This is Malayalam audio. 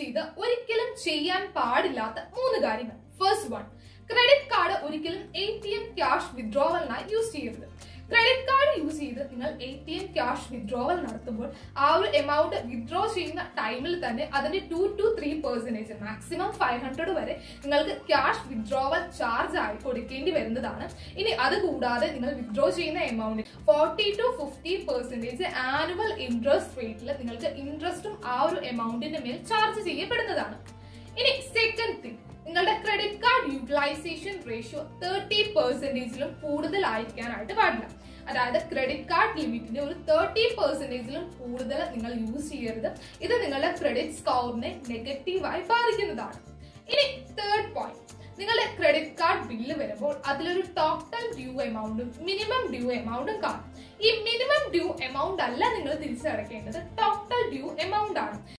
ചെയ്ത് ഒരിക്കലും ചെയ്യാൻ പാടില്ലാത്ത മൂന്ന് കാര്യങ്ങൾ ഫസ്റ്റ് വൺ ക്രെഡിറ്റ് കാർഡ് ഒരിക്കലും എ ടി എം ക്യാഷ് വിഡ്രോവലിനായി യൂസ് ചെയ്യരുത് ക്രെഡിറ്റ് കാർഡ് യൂസ് ചെയ്ത് നിങ്ങൾ A T M cash withdrawal നടത്തുമ്പോൾ ആ ഒരു എമൗണ്ട് വിഡ്രോ ചെയ്യുന്ന ടൈമിൽ തന്നെ അതിന്റെ two two three percentage maximum five hundred വരെ നിങ്ങൾക്ക് ക്യാഷ് വിഡ്രോവൽ ചാർജ് ആയി കൊടുക്കേണ്ടി വരുന്നതാണ് ഇനി അത് കൂടാതെ നിങ്ങൾ വിഡ്രോ ചെയ്യുന്ന amount forty to fifty percentage annual interest റേറ്റിൽ നിങ്ങൾക്ക് ഇൻട്രസ്റ്റും ആ ഒരു എമൗണ്ടിന്റെ മേൽ ചാർജ് ചെയ്യപ്പെടുന്നതാണ് ഇനി സെക്കൻഡ് തിങ് നിങ്ങളുടെ credit card utilization ratio thirty പെർസെന്റേജിലും കൂടുതലായിരിക്കാനായിട്ട് പാടില്ല അതായത് ക്രെഡിറ്റ് കാർഡ് ലിമിറ്റിന്റെ ഒരു തേർട്ടി പെർസെന്റേജിലും കൂടുതൽ നിങ്ങൾ യൂസ് ചെയ്യരുത് ഇത് നിങ്ങളുടെ ക്രെഡിറ്റ് സ്കോറിനെ നെഗറ്റീവായി ബാധിക്കുന്നതാണ് ഇനി തേർഡ് പോയിന്റ് നിങ്ങളുടെ ക്രെഡിറ്റ് കാർഡ് ബില്ല് വരുമ്പോൾ അതിലൊരു ടോട്ടൽ ഡ്യൂ എമൗണ്ടും മിനിമം ഡ്യൂ എമൗണ്ടും കാണും ഈ മിനിമം ഡ്യൂ എമൗണ്ട് അല്ല നിങ്ങൾ തിരിച്ചടക്കേണ്ടത് ടോട്ടൽ ഡ്യൂ എമൗണ്ട് ആണ്